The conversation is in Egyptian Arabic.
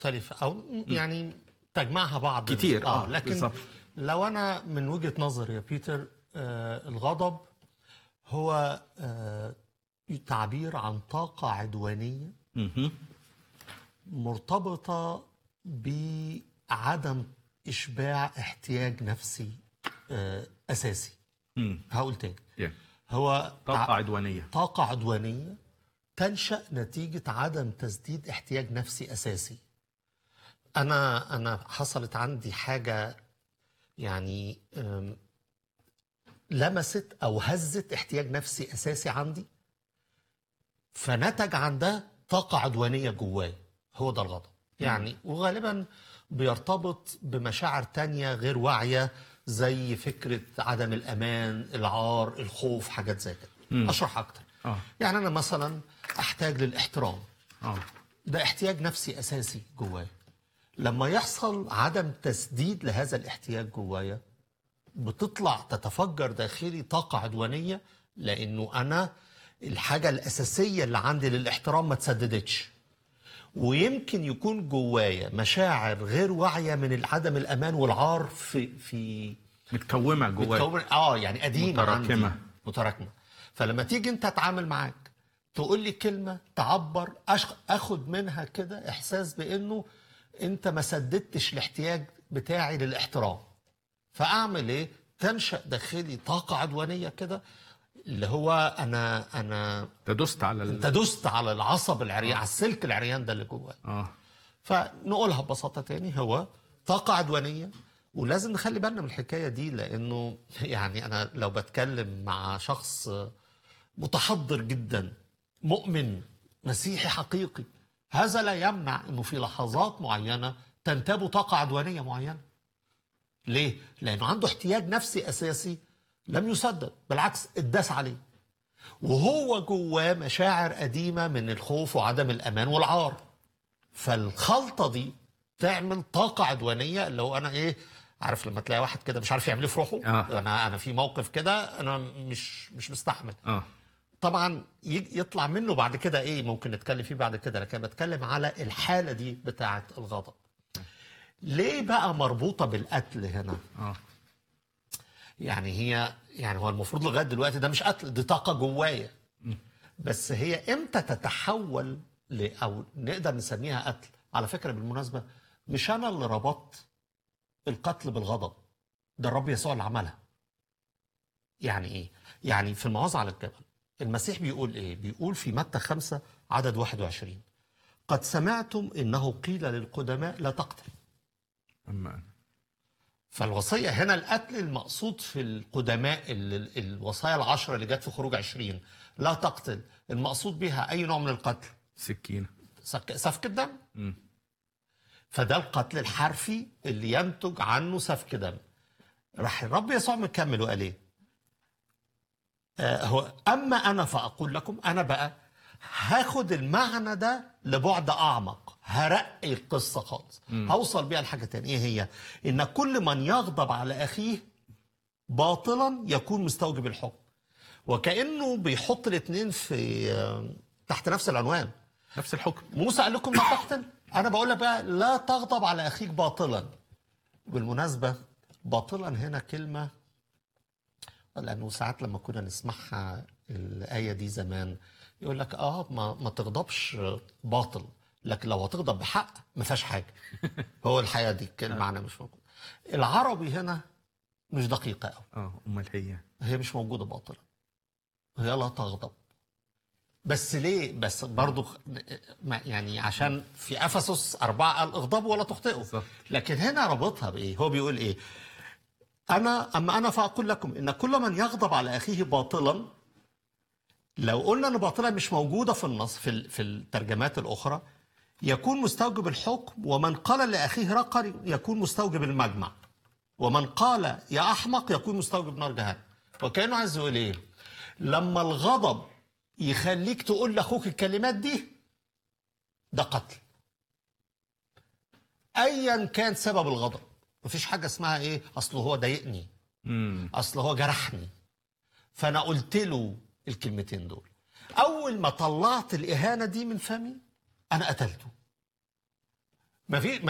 مختلفة أو يعني تجمعها بعض كتير، آه، لكن بالظبط. لو أنا من وجهة نظري يا بيتر آه الغضب هو آه تعبير عن طاقة عدوانية مهم. مرتبطة بعدم إشباع احتياج نفسي آه أساسي مم. هقول تاني Yeah. هو طاقة تع- عدوانية طاقة عدوانية تنشأ نتيجة عدم تسديد احتياج نفسي أساسي أنا أنا حصلت عندي حاجة يعني أم، لمست أو هزت احتياج نفسي أساسي عندي فنتج عن ده طاقة عدوانية جواي هو ده الغضب يعني وغالبا بيرتبط بمشاعر تانية غير واعية زي فكرة عدم الأمان العار الخوف حاجات زي كده أشرح أكتر آه. يعني أنا مثلا أحتاج للاحترام اه ده احتياج نفسي اساسي جوايا لما يحصل عدم تسديد لهذا الاحتياج جوايا بتطلع تتفجر داخلي طاقه عدوانيه لانه انا الحاجه الاساسيه اللي عندي للاحترام ما تسددتش ويمكن يكون جوايا مشاعر غير واعيه من عدم الامان والعار في في متكومة جواك بتكون اه يعني قديمه متراكمة. عندي متراكمه فلما تيجي انت تتعامل معاك تقول لي كلمه تعبر أش... اخد منها كده احساس بانه انت ما سددتش الاحتياج بتاعي للاحترام فاعمل ايه تنشا داخلي طاقه عدوانيه كده اللي هو انا انا تدست على انت ال... دست على العصب العريان على السلك العريان ده اللي جواك اه فنقولها ببساطة تاني هو طاقة عدوانية ولازم نخلي بالنا من الحكاية دي لأنه يعني أنا لو بتكلم مع شخص متحضر جدا مؤمن مسيحي حقيقي هذا لا يمنع أنه في لحظات معينة تنتابه طاقة عدوانية معينة ليه؟ لأنه عنده احتياج نفسي أساسي لم يسدد بالعكس اتداس عليه وهو جواه مشاعر قديمة من الخوف وعدم الأمان والعار فالخلطه دي تعمل طاقه عدوانيه اللي هو انا ايه عارف لما تلاقي واحد كده مش عارف يعمل ايه في روحه آه. انا انا في موقف كده انا مش مش مستحمل اه طبعا يج- يطلع منه بعد كده ايه ممكن نتكلم فيه بعد كده لكن بتكلم على الحاله دي بتاعه الغضب ليه بقى مربوطه بالقتل هنا اه يعني هي يعني هو المفروض لغايه دلوقتي ده مش قتل دي طاقه جوايا بس هي امتى تتحول ل او نقدر نسميها قتل على فكره بالمناسبه مش انا اللي ربطت القتل بالغضب ده الرب يسوع اللي عملها يعني ايه يعني في الموعظه على الجبل المسيح بيقول ايه بيقول في متى خمسة عدد 21 قد سمعتم انه قيل للقدماء لا تقتل اما أنا. فالوصية هنا القتل المقصود في القدماء ال- ال- الوصايا العشرة اللي جت في خروج عشرين لا تقتل المقصود بها أي نوع من القتل سكينة سك- سفك الدم مم. فده القتل الحرفي اللي ينتج عنه سفك دم راح الرب يسوع مكمل وقال ايه آه هو اما انا فاقول لكم انا بقى هاخد المعنى ده لبعد اعمق هرقي القصه خالص هوصل بيها لحاجه تانية ايه هي ان كل من يغضب على اخيه باطلا يكون مستوجب الحكم وكانه بيحط الاثنين في آه، تحت نفس العنوان نفس الحكم موسى قال لكم لا تقتل انا بقول لك بقى لا تغضب على اخيك باطلا بالمناسبه باطلا هنا كلمه لانه ساعات لما كنا نسمعها الايه دي زمان يقول لك اه ما, ما تغضبش باطل لكن لو هتغضب بحق ما فيهاش حاجه هو الحقيقه دي المعنى مش موجود العربي هنا مش دقيقه قوي اه امال هي هي مش موجودة باطلا هي لا تغضب بس ليه بس برضو ما- يعني عشان في افسس أربعة قال اغضبوا ولا تخطئوا صح. لكن هنا ربطها بايه هو بيقول ايه انا اما انا فاقول لكم ان كل من يغضب على اخيه باطلا لو قلنا ان باطلا مش موجوده في النص في ال- في الترجمات الاخرى يكون مستوجب الحكم ومن قال لاخيه رقر يكون مستوجب المجمع ومن قال يا احمق يكون مستوجب نار جهنم وكانه عايز يقول ايه لما الغضب يخليك تقول لاخوك الكلمات دي ده قتل ايا كان سبب الغضب مفيش حاجه اسمها ايه اصل هو ضايقني امم اصل هو جرحني فانا قلت له الكلمتين دول اول ما طلعت الاهانه دي من فمي انا قتلته ما في